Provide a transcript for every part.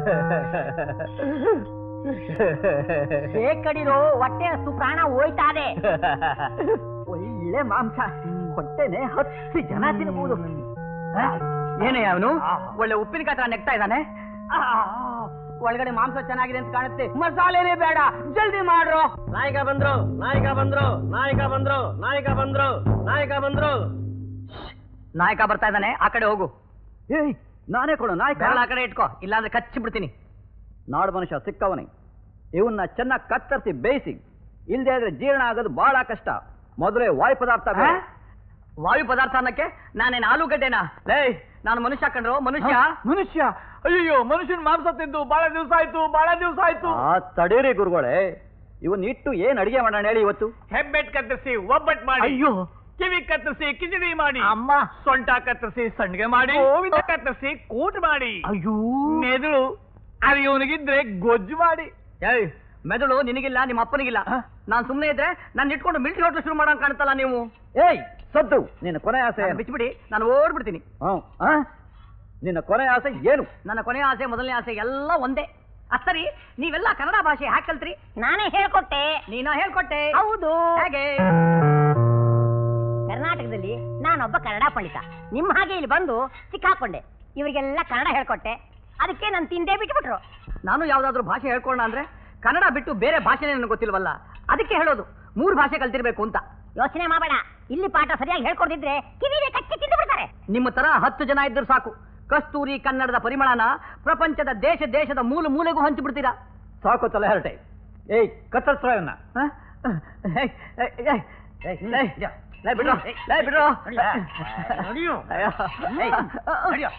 ಬೇಕಡಿರೋ ಹೊಟ್ಟೆ ಹಸು ಪ್ರಾಣ ಹೋಯ್ತಾದೆ ಒಳ್ಳೆ ಮಾಂಸ ಹೊಟ್ಟೆನೆ ಹತ್ತು ಜನ ತಿನ್ಬಹುದು ಏನೇ ಅವನು ಒಳ್ಳೆ ಉಪ್ಪಿನಕಾಯಿ ತರ ನೆಗ್ತಾ ಇದ್ದಾನೆ ಒಳಗಡೆ ಮಾಂಸ ಚೆನ್ನಾಗಿದೆ ಅಂತ ಕಾಣುತ್ತೆ ಮಸಾಲೆನೇ ಬೇಡ ಜಲ್ದಿ ಮಾಡ್ರೋ ನಾಯಿಕ ಬಂದ್ರು ನಾಯಿಕ ಬಂದ್ರು ನಾಯಿಕ ಬಂದ್ರು ನಾಯಿಕ ಬಂದ್ರು ನಾಯಿಕ ಬಂದ್ರು ನಾಯಕ ಬರ್ತಾ ಇದ್ದಾನೆ ಆ ಕಡೆ ಹೋಗು ಏಯ್ ನಾನೇ ಕೊಡು ನಾಯಕ ಬೆರಳ ಆ ಕಡೆ ಇಟ್ಕೋ ಇಲ್ಲಾಂದ್ರೆ ಕಚ್ಚಿ ಬಿಡ್ತೀನಿ ನಾಡು ಮನುಷ್ಯ ಸಿಕ್ಕವನೇ ಇವನ್ನ ಚೆನ್ನಾಗಿ ಕತ್ತರಿಸಿ ಬೇಯಿಸಿ ಇಲ್ದೇ ಇದ್ರೆ ಜೀರ್ಣ ಆಗೋದು ಬಹಳ ಕಷ್ಟ ಮೊದಲೇ ವಾಯು ಪದಾರ್ಥ ಆ? ವಾಯು ಪದಾರ್ಥ ಅನ್ನಕ್ಕೆ ನಾನೇನ್ ಆಲೂಗಡ್ಡೆನಾ ಲೇ ನಾನು ಮನುಷ್ಯ ಕಂಡ್ರು ಮನುಷ್ಯ ಮನುಷ್ಯ ಅಯ್ಯೋ ಮನುಷ್ಯನ ಮಾಂಸ ತಿಂದು ಬಹಳ ದಿವಸ ಆಯ್ತು ಬಹಳ ದಿವಸ ಆಯ್ತು ಆ ತಡೀರಿ ಗುರುಗಳೇ ಇವನ್ನ ಇಟ್ಟು ಏನ್ ಅಡಿಗೆ ಮಾಡೋಣ ಹೇಳಿ ಇವತ್ತು ಹೆಬ್ಬೆಟ್ ಕತ್ತರಿಸಿ ಒಬ್ಬಟ್ ಮಾಡಿ ಅಯ್ಯೋ ಕಿವಿ ಕತ್ತರಿಸಿ ಕಿಚಡಿ ಮಾಡಿ ಅಮ್ಮ ಸೊಂಟ ಕತ್ತರಿಸಿ ಸಂಡ್ಗೆ ಮಾಡಿ ಕತ್ತರಿಸಿ ಕೂಟ್ ಮಾಡಿ ಅಯ್ಯೋ ಮೆದುಳು ಅದು ಇವನಿಗಿದ್ರೆ ಗೊಜ್ಜು ಮಾಡಿ ಏಯ್ ಮೆದುಳು ನಿನಗಿಲ್ಲ ನಿಮ್ಮ ಅಪ್ಪನಿಗಿಲ್ಲ ನಾನ್ ಸುಮ್ನೆ ಇದ್ರೆ ನಾನು ಇಟ್ಕೊಂಡು ಮಿಲ್ಟ್ರಿ ಹೋಟ್ಲು ಶುರು ಮಾಡೋಣ ಕಾಣ್ತಲ್ಲ ನೀವು ಏಯ್ ಸದ್ದು ನಿನ್ನ ಕೊನೆ ಆಸೆ ನಾನು ಏನು? ಬಿಚ್ಚಿಬಿಡಿ ನಾನು ಓಡ್ಬಿಡ್ತೀನಿ ಹ್ಮ್, ಆ? ನಿನ್ನ ಕೊನೆ ಆಸೆ ಏನು ನನ್ನ ಕೊನೆಯ ಆಸೆ ಮೊದಲನೇ ಆಸೆ ಎಲ್ಲ ಒಂದೇ ಅದ್ ಸರಿ ನೀವೆಲ್ಲ ಕನ್ನಡ ಭಾಷೆ ಹ್ಯಾಕ್ ಕಲ್ತ್ರಿ ನಾನೇ ಹೇಳ್ಕೊಟ್ಟೆ ನೀನಾ ಹೇಳ್ಕೊಟ್ಟೆ ಹೌದು ಹೇಗೆ ಕರ್ನಾಟಕದಲ್ಲಿ ನಾನೊಬ್ಬ ಕನ್ನಡ ಪಂಡಿತ ನಿಮ್ಮ ಹಾಗೆ ಇಲ್ಲಿ ಬಂದು ಸಿಕ್ಕಾಕೊಂಡೆ ಇವರಿಗೆಲ್ಲ ಕನ್ನಡ ಹೇಳ್ಕೊಟ್ಟೆ ಅದಕ್ಕೆ ನಾನು ತಿಂದೇ ಬಿಟ್ಬಿಟ್ರು ನಾನು ಯಾವ್ದಾದ್ರು ಭಾಷೆ ಹೇಳ್ಕೊಳ್ಳೋಣ ಅಂದ್ರೆ ಕನ್ನಡ ಬಿಟ್ಟು ಬೇರೆ ಭಾಷೆನೇ ನನಗೆ ಗೊತ್ತಿಲ್ವಲ್ಲ ಅದಕ್ಕೆ ಹೇಳೋದು ಮೂರು ಭಾಷೆ ಕಲ್ತಿರ್ಬೇಕು ಅಂತ ಯೋಚನೆ ಮಾಡಬೇಡ ಇಲ್ಲಿ ಪಾಠ ಸರಿಯಾಗಿ ಹೇಳ್ಕೊಡ್ದಿದ್ರೆ ಕಿವಿಗೆ ಕಚ್ಚಿ ತಿಂದು ಬಿಡ್ತಾರೆ ನಿಮ್ಮ ತರ ಹತ್ತು ಜನ ಇದ್ರು ಸಾಕು ಕಸ್ತೂರಿ ಕನ್ನಡದ ಪರಿಮಳನ ಪ್ರಪಂಚದ ದೇಶ ದೇಶದ ಮೂಲ ಮೂಲೆಗೂ ಹಂಚಿಬಿಡ್ತೀರಾ ಸಾಕು ತಲೆ ಹರಟೆ ಏಯ್ ಕತ್ತರಿಸ್ರ ಇವನ್ನ ಹ? ಏಯ್, ಏಯ್, ಏಯ್, ಏಯ್, ಲೇ, ಲೇ, ಬಿಡ್ರೋ, ಲೇ, ಬಿಡ್ರೋ. ನಡಿಯೋ. ಅಯ್ಯೋ. ಏಯ್, ನಡಿಯೋ.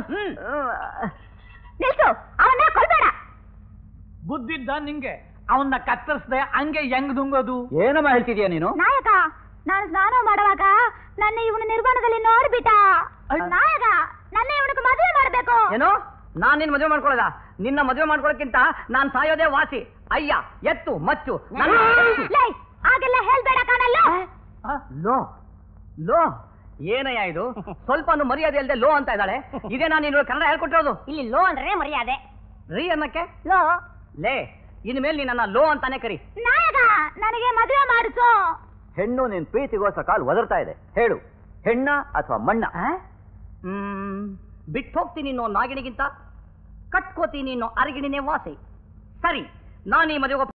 ನಿಲ್ಸು ಅವನ್ನ ಕೊಲ್ಬೇಡ ಬುದ್ಧಿದ್ದ ನಿಂಗೆ ಅವನ್ನ ಕತ್ತರಿಸ್ದೆ ಹಂಗೆ ಹೆಂಗ್ ದುಂಗೋದು ಏನಮ್ಮ ಹೇಳ್ತಿದ್ಯಾ ನೀನು ನಾಯಕ ನಾನು ಸ್ನಾನ ಮಾಡುವಾಗ ನನ್ನ ಇವನು ನಿರ್ಮಾಣದಲ್ಲಿ ನೋಡ್ಬಿಟ್ಟ ನಾಯಕ ನನ್ನ ಇವನಿಗೆ ಮದುವೆ ಮಾಡಬೇಕು ಏನು ನಾನ್ ನಿನ್ ಮದುವೆ ಮಾಡ್ಕೊಳ್ಳೋದ ನಿನ್ನ ಮದುವೆ ಮಾಡ್ಕೊಳ್ಳೋಕ್ಕಿಂತ ನಾನ್ ಸಾಯೋದೇ ವಾಸಿ ಅಯ್ಯ ಎತ್ತು ಮಚ್ಚು ನನ್ನ ಲೈ ಹಾಗೆಲ್ಲ ಹೇಳ್ಬೇಡ ಕಾಣಲ್ಲ ಲೋ ಲೋ ಏನಯ್ಯ ಇದು ಸ್ವಲ್ಪ ಮರ್ಯಾದೆ ಅಲ್ಲದೆ ಲೋ ಅಂತ ಇದ್ದಾಳೆ ಇದೇ ನಾನು ನೀನು ಕನ್ನಡ ಹೇಳ್ಕೊಟ್ಟಿರೋದು ಇಲ್ಲಿ ಲೋ ಅಂದ್ರೆ ಮರ್ಯಾದೆ ರೀ ಅನ್ನಕ್ಕೆ ಲೋ ಲೇ ಇನ್ಮೇಲೆ ನೀ ನನ್ನ ಲೋ ಅಂತಾನೆ ಕರಿ ನಾಯಕ ನನಗೆ ಮದುವೆ ಮಾಡಿಸು ಹೆಣ್ಣು ನಿನ್ ಪ್ರೀತಿಗೋಸ್ಕರ ಕಾಲ್ ಒದರ್ತಾ ಇದೆ ಹೇಳು ಹೆಣ್ಣ ಅಥವಾ ಮಣ್ಣ ಹ್ಮ್ ಬಿಟ್ಟು ಹೋಗ್ತೀನಿ ಅನ್ನೋ ನಾಗಿಣಿಗಿಂತ ಕಟ್ಕೋತೀನಿ ಅನ್ನೋ ಅರಗಿಣಿನೇ ವಾಸಿ ಸರಿ ನಾನು ಈ ಮದುವೆ